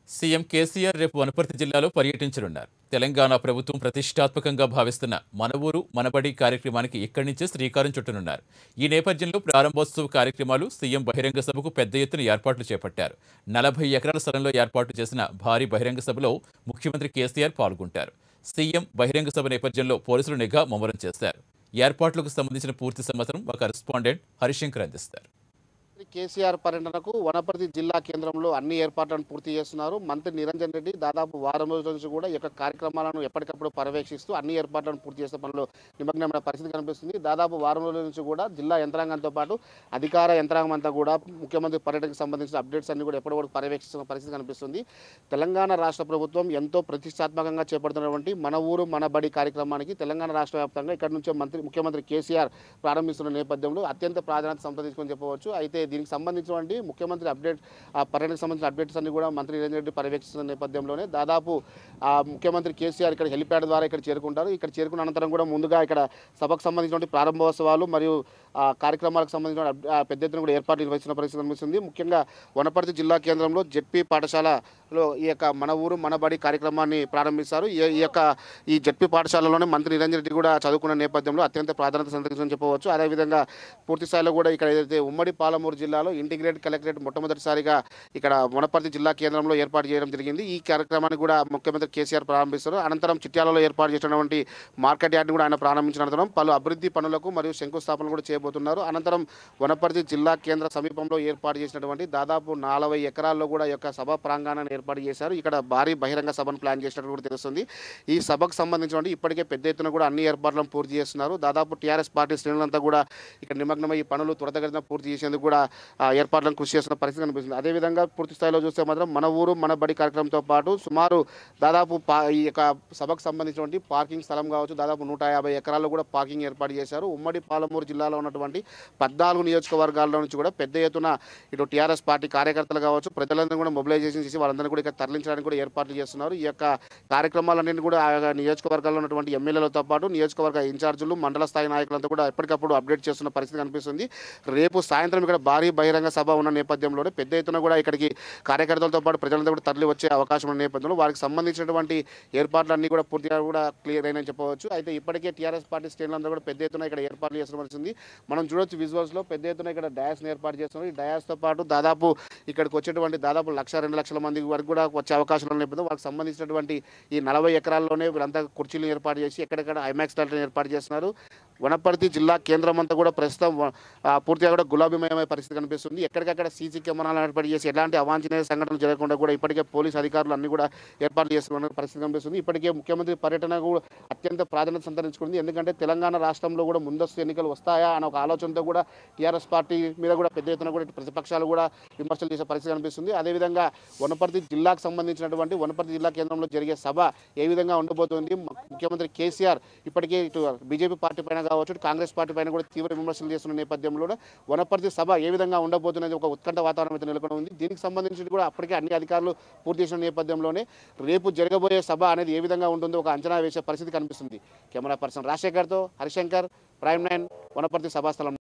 CM KCR రేపు వనపర్తి జిల్లాలో పర్యటించనున్నారు తెలంగాణ ప్రభుత్వం ప్రతిష్టాత్మకంగా భావిస్తున్న మన ఊరు మనబడి కార్యక్రమానికి ఇక్కడి నుంచే శ్రీకారం చుట్టనున్నారు ఈ నేపథ్యంలో ప్రారంభోత్సవ కార్యక్రమాలు సీఎం బహిరంగ సభకు పెద్ద ఎత్తున ఏర్పాట్లు చేపట్టారు నలభై ఎకరాల స్థలంలో ఏర్పాటు చేసిన భారీ బహిరంగ సభలో ముఖ్యమంత్రి కేసీఆర్ పాల్గొంటారు సీఎం బహిరంగ సభ నేపథ్యంలో పోలీసులు నిఘా ముమ్మరం చేశారు ఏర్పాట్లకు సంబంధించిన పూర్తి సమాచారం మా కరెస్పాండెంట్ హరిశంకర్ అందిస్తారు కేసీఆర్ పర్యటనకు వనపర్తి జిల్లా కేంద్రంలో అన్ని ఏర్పాట్లను పూర్తి చేస్తున్నారు మంత్రి నిరంజన్ రెడ్డి దాదాపు వారం రోజుల నుంచి కూడా ఈ యొక్క కార్యక్రమాలను ఎప్పటికప్పుడు పర్యవేక్షిస్తూ అన్ని ఏర్పాట్లను పూర్తి చేసే పనిలో నిమగ్నమైన పరిస్థితి కనిపిస్తుంది దాదాపు వారం రోజుల నుంచి కూడా జిల్లా యంత్రాంగంతో పాటు అధికార యంత్రాంగం అంతా కూడా ముఖ్యమంత్రి పర్యటనకు సంబంధించిన అప్డేట్స్ అన్ని కూడా ఎప్పటికప్పుడు పర్యవేక్షిస్తున్న పరిస్థితి కనిపిస్తుంది తెలంగాణ రాష్ట్ర ప్రభుత్వం ఎంతో ప్రతిష్టాత్మకంగా చేపడుతున్నటువంటి మన ఊరు మన బడి కార్యక్రమానికి తెలంగాణ రాష్ట్ర వ్యాప్తంగా ఇక్కడ నుంచే మంత్రి ముఖ్యమంత్రి కేసీఆర్ ప్రారంభిస్తున్న నేపథ్యంలో అత్యంత ప్రాధాన్యత సంప్రదించుకొని చెప్పవచ్చు అయితే దీనికి సంబంధించినటువంటి ముఖ్యమంత్రి అప్డేట్ ఆ పర్యటనకు సంబంధించిన అప్డేట్స్ అన్ని కూడా మంత్రి నిరంజన్ రెడ్డి పర్యవేక్షిస్తున్న నేపథ్యంలోనే దాదాపు ఆ ముఖ్యమంత్రి కేసీఆర్ ఇక్కడ హెలిప్యాడ్ ద్వారా ఇక్కడ చేరుకుంటారు ఇక్కడ చేరుకున్న అనంతరం కూడా ముందుగా ఇక్కడ సభకు సంబంధించినటువంటి ప్రారంభోత్సవాలు మరియు ఆ కార్యక్రమాలకు సంబంధించిన అప్- ఆ పెద్ద ఎత్తున కూడా ఏర్పాట్లు నిర్వహిస్తున్న పరిస్థితి కనిపిస్తుంది ముఖ్యంగా వనపర్తి జిల్లా కేంద్రంలో జెడ్పీ పాఠశాలలో ఈ యొక్క మన ఊరు మన బడి కార్యక్రమాన్ని ప్రారంభిస్తారు ఈ- ఈ యొక్క ఈ జెడ్పీ పాఠశాలలోనే మంత్రి నిరంజన్ రెడ్డి కూడా చదువుకున్న నేపథ్యంలో అత్యంత ప్రాధాన్యత సంతరించని చెప్పవచ్చు అదేవిధంగా పూర్తి స్థాయిలో కూడా ఇక్కడ ఏదైతే ఉమ్మడి పాలమూరు జిల్లాలో ఇంటిగ్రేటెడ్ కలెక్టరేట్ మొట్టమొదటిసారిగా ఇక్కడ వనపర్తి జిల్లా కేంద్రంలో ఏర్పాటు చేయడం జరిగింది ఈ కార్యక్రమాన్ని కూడా ముఖ్యమంత్రి కేసీఆర్ ప్రారంభిస్తారు అనంతరం చిట్యాలలో ఏర్పాటు చేసినటువంటి మార్కెట్ యార్డ్ని కూడా ఆయన ప్రారంభించిన అనంతరం పలు అభివృద్ధి పనులకు మరియు శంకుస్థాపనలు కూడా చేయబోతున్నారు అనంతరం వనపర్తి జిల్లా కేంద్ర సమీపంలో ఏర్పాటు చేసినటువంటి దాదాపు నలభై ఎకరాల్లో కూడా ఈ యొక్క సభ ప్రాంగణాన్ని ఏర్పాటు చేశారు ఇక్కడ భారీ బహిరంగ సభను ప్లాన్ చేసినట్టు కూడా తెలుస్తుంది ఈ సభకు సంబంధించినటువంటి ఇప్పటికే పెద్ద ఎత్తున కూడా అన్ని ఏర్పాట్లను పూర్తి చేస్తున్నారు దాదాపు టీఆర్ఎస్ పార్టీ శ్రేణులంతా కూడా ఇక్కడ నిమగ్నమై ఈ పనులు త్వరితగతిన పూర్తి చేసేందుకు కూడా ఆ, ఏర్పాట్లను కృషి చేస్తున్న పరిస్థితి కనిపిస్తుంది అదేవిధంగా పూర్తి స్థాయిలో చూస్తే మాత్రం మన ఊరు మన బడి కార్యక్రమంతో పాటు సుమారు దాదాపు పా ఈ యొక్క సభకు సంబంధించినటువంటి పార్కింగ్ స్థలం కావచ్చు దాదాపు నూట యాభై ఎకరాల్లో కూడా పార్కింగ్ ఏర్పాటు చేశారు ఉమ్మడి పాలమూరు జిల్లాలో ఉన్నటువంటి పద్నాలుగు నియోజకవర్గాల్లో నుంచి కూడా పెద్ద ఎత్తున ఇటు టీఆర్ఎస్ పార్టీ కార్యకర్తలు కావచ్చు ప్రజలందరూ కూడా మొబిలైజేషన్ చేసి వాళ్ళందరినీ కూడా ఇక్కడ తరలించడానికి కూడా ఏర్పాట్లు చేస్తున్నారు ఈ యొక్క కార్యక్రమాలన్నింటినీ కూడా ఆయా నియోజకవర్గాల్లో ఉన్నటువంటి ఎమ్మెల్యేలతో పాటు నియోజకవర్గ ఇన్ఛార్జీలు మండల స్థాయి నాయకులంతా కూడా ఎప్పటికప్పుడు అప్డేట్ చేస్తున్న పరిస్థితి కనిపిస్తుంది రేపు సాయంత్రం ఇక్కడ భారీ బహిరంగ సభ ఉన్న నేపథ్యంలోనే పెద్ద ఎత్తున కూడా ఇక్కడికి కార్యకర్తలతో పాటు ప్రజలంతా కూడా తరలి వచ్చే అవకాశం ఉన్న నేపథ్యంలో వారికి సంబంధించినటువంటి ఏర్పాట్లన్నీ కూడా పూర్తిగా కూడా క్లియర్ అయినని చెప్పవచ్చు అయితే ఇప్పటికే టీఆర్ఎస్ పార్టీ శ్రేణులందరూ కూడా పెద్ద ఎత్తున ఇక్కడ ఏర్పాట్లు చేస్తున్న పరిస్థితి మనం చూడొచ్చు విజువల్స్ లో పెద్ద ఎత్తున ఇక్కడ డయాస్ని ఏర్పాటు చేస్తున్నారు ఈ డయాస్ తో పాటు దాదాపు ఇక్కడికి వచ్చేటువంటి దాదాపు లక్ష రెండు లక్షల మంది వరకు కూడా వచ్చే అవకాశం ఉన్న నేపథ్యంలో వాళ్ళకి సంబంధించినటువంటి ఈ నలభై ఎకరాల్లోనే వీళ్ళంతా కుర్చీలు ఏర్పాటు చేసి ఎక్కడెక్కడ ఐమాక్స్ థియేటర్ని ఏర్పాటు చేస్తున్నారు వనపర్తి జిల్లా కేంద్రం అంతా కూడా ప్రస్తుతం వ- ఆ, పూర్తిగా కూడా గులాబీమయమైన పరిస్థితి కనిపిస్తుంది ఎక్కడికక్కడ సీసీ కెమెరాలు ఏర్పాటు చేసి ఎలాంటి అవాంఛనీయ సంఘటనలు జరగకుండా కూడా ఇప్పటికే పోలీస్ అధికారులు అన్ని కూడా ఏర్పాటు చేస్తున్న పరిస్థితి కనిపిస్తుంది ఇప్పటికే ముఖ్యమంత్రి పర్యటన కూడా అత్యంత ప్రాధాన్యత సంతరించుకుంది ఎందుకంటే తెలంగాణ రాష్ట్రంలో కూడా ముందస్తు ఎన్నికలు వస్తాయా అనే ఒక ఆలోచనతో కూడా టీఆర్ఎస్ పార్టీ మీద కూడా పెద్ద ఎత్తున కూడా ఇటు ప్రతిపక్షాలు కూడా విమర్శలు చేసే పరిస్థితి కనిపిస్తుంది అదేవిధంగా వనపర్తి జిల్లాకు సంబంధించినటువంటి వనపర్తి జిల్లా కేంద్రంలో జరిగే సభ ఏ విధంగా ఉండబోతోంది ము- ముఖ్యమంత్రి కేసీఆర్ ఇప్పటికే ఇటు బీజేపీ పార్టీ పైన కావచ్చు ఇటు కాంగ్రెస్ పార్టీ పైన కూడా తీవ్ర విమర్శలు చేస్తున్న నేపథ్యంలో వనపర్తి సభ ఏ విధంగా ఉండబోతున్నది ఒక ఉత్కంఠ వాతావరణం అయితే నెలకొని ఉంది దీనికి సంబంధించి కూడా అప్పటికే అన్ని అధికారులు పూర్తి చేసిన నేపథ్యంలోనే రేపు జరగబోయే సభ అనేది ఏ విధంగా ఉంటుందో ఒక అంచనా వేసే పరిస్థితి కనిపిస్తుంది కెమెరా పర్సన్ రాజశేఖర్తో హరిశంకర్ ప్రైమ్ నైన్ వనపర్తి సభాస్థలం